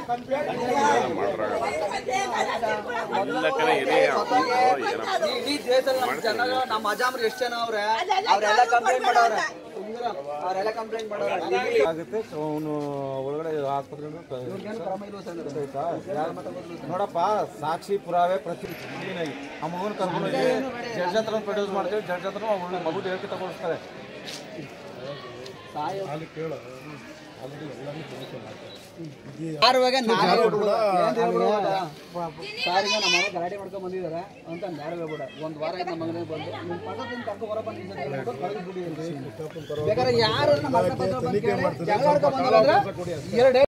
ಎಲ್ಲ ಕಡೆ ಇದೆ ಏನಪ್ಪ ಇಡೀ ದೇಶದಲ್ಲಿ ನಮ್ಮ ಜನಗಳು ನಮ್ಮ ಅಜಾಮ್ರು ಎಷ್ಟು ಜನ ಅವ್ರೆ ಅವರೆಲ್ಲ ಕಂಪ್ಲೇಂಟ್ ಮಾಡವ್ರೆ ಅವರೆಲ್ಲ ಕಂಪ್ಲೇಂಟ್ ಮಾಡವ್ರೆ ಆಗುತ್ತೆ ಅವನು ಒಳಗಡೆ ಆಸ್ಪತ್ರೆ ಇವ್ರಿಗೇನು ಕ್ರಮ ಇಲ್ವಾ ಸರ್ ಆಯ್ತಾ ನೋಡಪ್ಪ ಸಾಕ್ಷಿ ಪುರಾವೆ ಪ್ರತಿ ಕ್ಲೀನಾಗಿ ಆ ಮಗುನ ಕರ್ಕೊಂಡೋಗಿ ಜಡ್ಜ್ ಹತ್ರ ಪ್ರೊಡ್ಯೂಸ್ ಮಾಡ್ತೀವಿ ಜಡ್ಜ್ ಹತ್ರ ಅವ್ಳು ಮಗು ಹೇಳಿಕೆ ತಗೊಳಿಸ್ತಾರೆ ಯಾರುವಾಗ ನಾನೇ ಹೇಳ್ಬಿಡು. ಏನ್ ಹೇಳ್ಬಿಡು ಗೊತ್ತಾ? ಸಾರಿಗೆ ನಮ್ಮ ಮನೆ ಗಲಾಟೆ ಮಾಡ್ಕೊಂಡ್ ಬಂದಿದ್ದಾರೆ ಅಂತ ಯಾರು ಹೇಳ್ಬಿಡ ಒಂದ್ ವಾರ ಆಯ್ತು ನಮ್ಮ ಮಗನಿಗೆ ಬಂದು ನಿಮ್ ಪಕ್ಕದಿಂದ ಕರ್ಕೊಂಡ್ ಬರೋ ಬಂದು ಈ ಸರಿ ಹೇಳ್ಬಿಟ್ಟು ಕಳ್ಸ್ಬಿಡಿ ಅಂತ. ಬೇಕಾದ್ರೆ ಯಾರು ನಮ್ಮ ಅಕ್ಕ ಪಕ್ಕ ಬಂದು ಕೇಳಿ, ಜಗಳ ಆಡ್ಕೊಂಡ್ ಬಂದಿಲ್ಲ ಅಂದ್ರೆ ಎರಡು